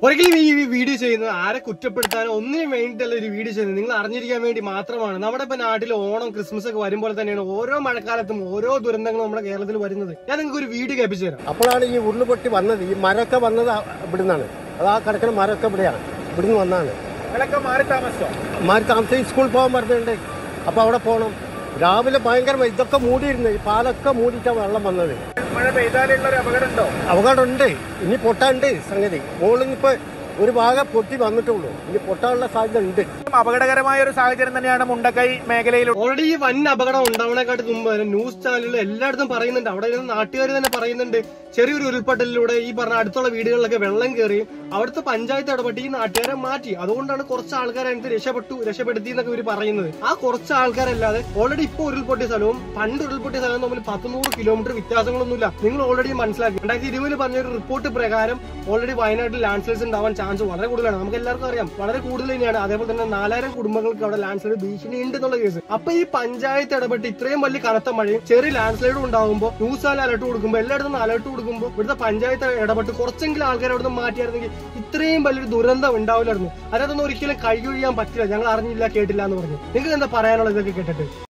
ഒരിക്കലും ഈ വീഡിയോ ചെയ്യുന്നത് ആരെ കുറ്റപ്പെടുത്താനോ ഒന്നിനും വേണ്ടിയിട്ടല്ല ഒരു വീഡിയോ ചെയ്യുന്നത് നിങ്ങൾ അറിഞ്ഞിരിക്കാൻ വേണ്ടി മാത്രമാണ് നമ്മുടെ ഇപ്പൊ നാട്ടിൽ ഓണം ക്രിസ്മസ് ഒക്കെ വരുമ്പോൾ തന്നെയാണ് ഓരോ മഴക്കാലത്തും ഓരോ ദുരന്തങ്ങളും നമ്മുടെ കേരളത്തിൽ വരുന്നത് ഞാൻ നിങ്ങൾക്ക് ഒരു വീഡിയോ കേൾപ്പിച്ചു തരാം അപ്പോഴാണ് ഈ ഉരുളുപൊട്ടി വന്നത് ഈ മരമൊക്കെ വന്നത് ആ- ഇവിടുന്നാണ് അത് ആ കിടക്കുന്ന മരമൊക്കെ ഇവിടെയാണ് ഇവിടുന്ന് വന്നാണ് നിങ്ങളൊക്കെ മാറി താമസിച്ചോ മാറി താമസിച്ച് സ്കൂളിൽ പോകാൻ പറഞ്ഞിട്ടുണ്ട് അപ്പോൾ അവിടെ പോകണം രാവിലെ ഭയങ്കര മഴ. ഇതൊക്കെ മൂടിയിരുന്നു ഈ പാലൊക്കെ മൂടിയിട്ടാണ് വെള്ളം വന്നത് മഴ പെയ്താലുള്ള ഒരു അപകടം ഉണ്ടോ അപകടമുണ്ട് ഇനി പൊട്ടാണ്ട് സംഗതി മുകളിൽ ഇപ്പോൾ ഒരു ഭാഗം പൊട്ടി വന്നിട്ടുള്ളൂ ഇനി പൊട്ടാനുള്ള സാധ്യത ഉണ്ട് അപകടകരമായ ഒരു സാഹചര്യം തന്നെയാണ് മുണ്ടക്കൈ മേഖലയിൽ ഓൾറെഡി ഈ വൻ അപകടം ഉണ്ടാവണേക്കാട്ട് മുമ്പ് തന്നെ ന്യൂസ് ചാനലുകൾ എല്ലായിടത്തും പറയുന്നുണ്ട് അവിടെ ഇരുന്ന് നാട്ടുകാർ തന്നെ പറയുന്നുണ്ട് ചെറിയൊരു ഉരുൾപൊട്ടലിലൂടെ ഈ പറഞ്ഞ അടുത്തുള്ള വീടുകളിലൊക്കെ വെള്ളം കയറിയും അവിടുത്തെ പഞ്ചായത്ത് ഇടപെട്ട് ഈ നാട്ടുകാരെ മാറ്റി അതുകൊണ്ടാണ് കുറച്ച് ആൾക്കാരെ അതിനകത്ത് രക്ഷപ്പെട്ടു രക്ഷപ്പെടുത്തി എന്നൊക്കെ ഇവർ പറയുന്നത് ആ കുറച്ച് ആൾക്കാരല്ലാതെ ഓൾറെഡി ഇപ്പൊ ഉരുൾപൊട്ടിയ സ്ഥലവും പണ്ട് ഉരുൾപൊട്ടിയ സ്ഥലവും തമ്മിൽ പത്തുനൂറ് കിലോമീറ്റർ വ്യത്യാസങ്ങളൊന്നുമില്ല നിങ്ങൾ ഓൾറെഡി മനസ്സിലാക്കി രണ്ടായിരത്തി ഇരുപതിൽ പറഞ്ഞ ഒരു റിപ്പോർട്ട് പ്രകാരം ഓൾറെഡി വയനാട്ടിൽ ലാൻഡ് സ്ലൈഡ്സ് ഉണ്ടാവാൻ ചാൻസ് വളരെ കൂടുതലാണ് നമുക്ക് എല്ലാവർക്കും അറിയാം വളരെ കൂടുതൽ തന്നെയാണ് അതേപോലെ തന്നെ നാലായിരം കുടുംബങ്ങൾക്ക് അവിടെ ലാൻഡ് സ്ലൈഡ് ഭീഷണി ഉണ്ട് എന്നുള്ള കേസ് അപ്പൊ ഈ പഞ്ചായത്ത് ഇടപെട്ട് ഇത്രയും വലിയ കനത്ത മഴയും ചെറിയ ലാൻഡ് സ്ലൈഡും ഉണ്ടാകുമ്പോൾ ന്യൂസ് ചാനൽ അലർട്ട് കൊടുക്കുമ്പോൾ എല്ലായിടത്തും അലർട്ട് കൊടുക്കുമ്പോൾ ഇവിടുത്തെ പഞ്ചായത്ത് ഇടപെട്ട് കുറച്ചെങ്കിലും ആൾക്കാർ അവിടെ നിന്ന് മാറ്റിയായിരുന്നെങ്കിൽ ഇത്രയും വലിയൊരു ദുരന്തം ഉണ്ടാവില്ലായിരുന്നു അതിനകത്തൊന്നും ഒരിക്കലും കൈയൊഴിയാൻ പറ്റില്ല ഞങ്ങൾ അറിഞ്ഞില്ല കേട്ടില്ല എന്ന് പറഞ്ഞു നിങ്ങൾക്ക് എന്താ പറയാനുള്ളത് ഇതൊക്കെ കേട്ടിട്ട്